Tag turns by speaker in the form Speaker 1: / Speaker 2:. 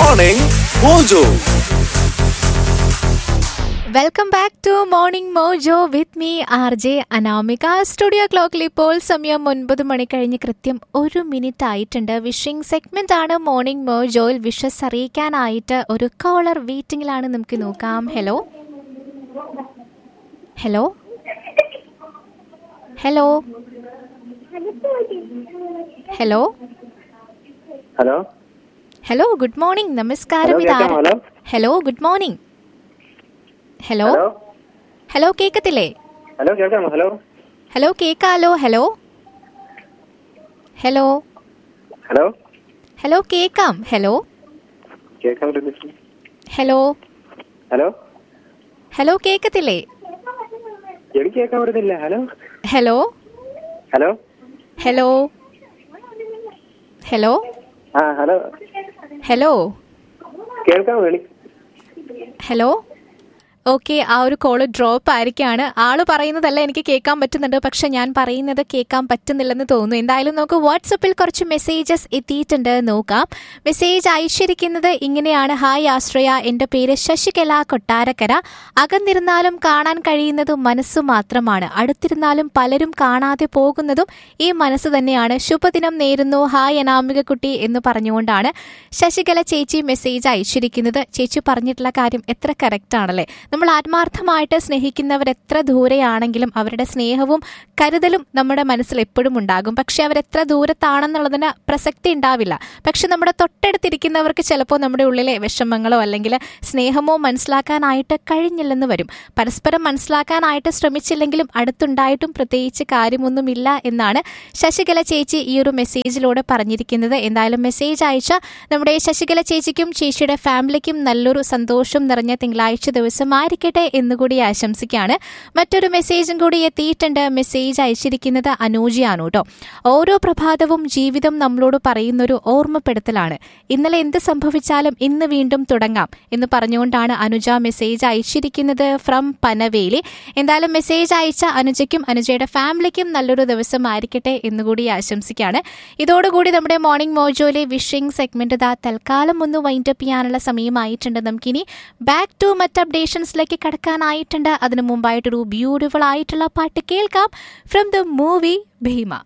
Speaker 1: Morning Mojo.
Speaker 2: Welcome back to morning Mojo with me R J Anamika studio ക്ലോക്കിൽ ഇപ്പോൾ സമയം ഒൻപത് മണി കഴിഞ്ഞ് കൃത്യം ഒരു മിനിറ്റ് ആയിട്ടുണ്ട് വിഷിംഗ് സെഗ്മെന്റ് ആണ് മോർണിംഗ് മോജോയിൽ വിഷസ് അറിയിക്കാനായിട്ട് ഒരു കോളർ വെയിറ്റിംഗിലാണ് നമുക്ക് നോക്കാം hello hello hello hello
Speaker 3: hello
Speaker 2: hello good morning നമസ്കാരം
Speaker 3: ഹലോ,
Speaker 2: ഇതാരാ
Speaker 3: കേൾക്കാമോ? Hello?
Speaker 2: Hello good morning hello
Speaker 3: hello
Speaker 2: hello കേക്കത്തില്ലേ
Speaker 3: ഹലോ കേൾക്കാമോ ഹലോ
Speaker 2: ഹലോ കേക്കാലോ ഹലോ ഹലോ
Speaker 3: ഹലോ
Speaker 2: ഹലോ കേക്കാം ഹലോ
Speaker 3: കേൾക്കാൻ പറ്റുന്നില്ല
Speaker 2: ഹലോ
Speaker 3: ഹലോ
Speaker 2: ഹലോ കേക്കത്തില്ലേ
Speaker 3: എനിക്ക് കേൾക്കാൻ പറ്റുന്നില്ല hello
Speaker 2: hello
Speaker 3: hello
Speaker 2: hello hello
Speaker 3: ആ ഹലോ
Speaker 2: ഹലോ
Speaker 3: കേൾക്കാമോ എനിക്ക്
Speaker 2: ഹലോ ഓക്കെ ആ ഒരു കോള് ഡ്രോപ്പ് ആയിരിക്കാണ് ആള് പറയുന്നതല്ല എനിക്ക് കേൾക്കാൻ പറ്റുന്നുണ്ട് പക്ഷെ ഞാൻ പറയുന്നത് കേൾക്കാൻ പറ്റുന്നില്ലെന്ന് തോന്നുന്നു എന്തായാലും നമുക്ക് വാട്സപ്പിൽ കുറച്ച് മെസ്സേജസ് എത്തിയിട്ടുണ്ട് നോക്കാം മെസ്സേജ് അയച്ചിരിക്കുന്നത് ഇങ്ങനെയാണ് ഹായ് ആശ്രയ എൻ്റെ പേര് ശശികല കൊട്ടാരക്കര അകന്നിരുന്നാലും കാണാൻ കഴിയുന്നത് മനസ്സ് മാത്രമാണ് അടുത്തിരുന്നാലും പലരും കാണാതെ പോകുന്നതും ഈ മനസ്സ് തന്നെയാണ് ശുഭദിനം നേരുന്നു ഹായ് അനാമിക കുട്ടി എന്ന് പറഞ്ഞുകൊണ്ടാണ് ശശികല ചേച്ചി മെസ്സേജ് അയച്ചിരിക്കുന്നത് ചേച്ചി പറഞ്ഞിട്ടുള്ള കാര്യം എത്ര കറക്റ്റ് ആണല്ലേ നമ്മൾ ആത്മാർത്ഥമായിട്ട് സ്നേഹിക്കുന്നവർ എത്ര ദൂരെയാണെങ്കിലും അവരുടെ സ്നേഹവും കരുതലും നമ്മുടെ മനസ്സിൽ എപ്പോഴും ഉണ്ടാകും പക്ഷെ അവർ എത്ര ദൂരത്താണെന്നുള്ളതിന് പ്രസക്തി ഉണ്ടാവില്ല പക്ഷെ നമ്മുടെ തൊട്ടടുത്തിരിക്കുന്നവർക്ക് ചിലപ്പോൾ നമ്മുടെ ഉള്ളിലെ വിഷമങ്ങളോ അല്ലെങ്കിൽ സ്നേഹമോ മനസ്സിലാക്കാനായിട്ട് കഴിഞ്ഞില്ലെന്ന് വരും പരസ്പരം മനസ്സിലാക്കാനായിട്ട് ശ്രമിച്ചില്ലെങ്കിലും അടുത്തുണ്ടായിട്ടും പ്രത്യേകിച്ച് കാര്യമൊന്നുമില്ല എന്നാണ് ശശികല ചേച്ചി ഈ ഒരു മെസ്സേജിലൂടെ പറഞ്ഞിരിക്കുന്നത് എന്തായാലും മെസ്സേജ് അയച്ച നമ്മുടെ ശശികല ചേച്ചിക്കും ചേച്ചിയുടെ ഫാമിലിക്കും നല്ലൊരു സന്തോഷം നിറഞ്ഞ തിങ്കളാഴ്ച ദിവസമായിരിക്കട്ടെ എന്നുകൂടി ആശംസിക്കുകയാണ് മറ്റൊരു മെസ്സേജും കൂടി എത്തിയിട്ടുണ്ട് മെസ്സേജ് അയച്ചിരിക്കുന്നത് അനൂജിയാണ് കേട്ടോ ഓരോ പ്രഭാതവും ജീവിതം നമ്മളോട് പറയുന്നൊരു ഓർമ്മപ്പെടുത്തലാണ് ഇന്നലെ എന്ത് സംഭവിച്ചാലും ഇന്ന് വീണ്ടും തുടങ്ങാം എന്ന് പറഞ്ഞുകൊണ്ടാണ് അനുജ മെസ്സേജ് അയച്ചിരിക്കുന്നത് ഫ്രം പനവേലി എന്തായാലും മെസ്സേജ് അയച്ച അനുജയ്ക്കും അനുജയുടെ ഫാമിലിക്കും നല്ലൊരു ദിവസമായിരിക്കട്ടെ എന്നുകൂടി ആശംസിക്കുകയാണ് ഇതോടുകൂടി നമ്മുടെ മോർണിംഗ് മോജോയിലെ വിഷിംഗ് സെഗ്മെന്റ് ഇതാ തൽക്കാലം ഒന്ന് വൈൻഡ് അപ്പ് ചെയ്യാനുള്ള സമയമായിട്ടുണ്ട് നമുക്കിനി ബാക്ക് ടു മറ്റ് അപ്ഡേഷൻസിലേക്ക് കടക്കാനായിട്ടുണ്ട് അതിനു മുമ്പായിട്ടൊരു ബ്യൂട്ടിഫുൾ ആയിട്ടുള്ള പാട്ട് കേൾക്കാം ഫ്രം ദ മൂവി ഭീമ